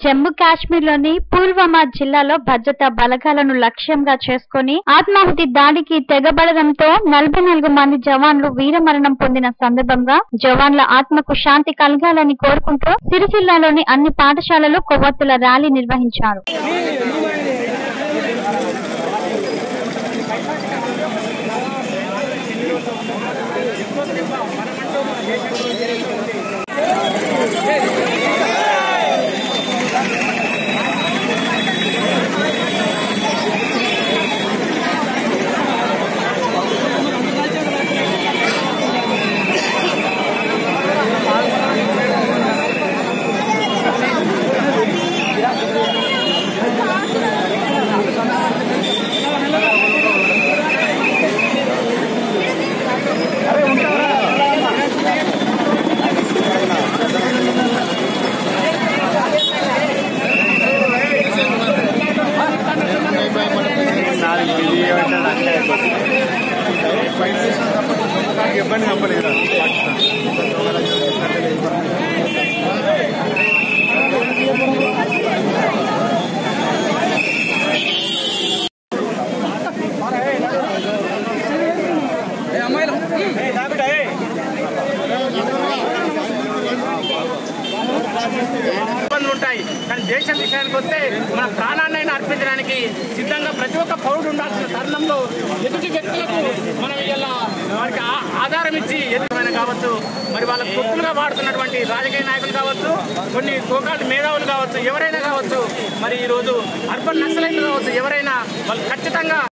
జమ్మూ కాశ్మీర్ లోని పుల్వామా జిల్లాలో భద్రతా బలగాలను లక్ష్యంగా చేసుకుని ఆత్మాహుతి దాడికి తెగబడడంతో నలభై నాలుగు మంది జవాన్లు వీరమరణం పొందిన సందర్భంగా జవాన్ల ఆత్మకు శాంతి కలగాలని కోరుకుంటూ సిరిసిల్లాలోని అన్ని పాఠశాలలు కొవ్వొత్తుల ర్యాలీ నిర్వహించారు ఇబ్బంది తప్పలేదు ఇబ్బందులు ఉంటాయి కానీ దేశం విషయానికి వస్తే మన ప్రాణాన్నైనా అర్పించడానికి సిద్ధంగా ప్రతి ఒక్క పౌరుడు ఉండాల్సిన తరుణంలో ఎదుటి వ్యక్తులకు మనం ఇలా వారికి ఆ- ఆధారం ఇచ్చి ఎదురైన కావచ్చు మరి వాళ్ళ తొత్తులుగా వాడుతున్నటువంటి రాజకీయ నాయకులు కావచ్చు కొన్ని సోకాళ్ళు మేధావులు కావచ్చు ఎవరైనా కావచ్చు మరి ఈరోజు అర్బన్ నక్సలైట్లు కావచ్చు ఎవరైనా వాళ్ళు ఖచ్చితంగా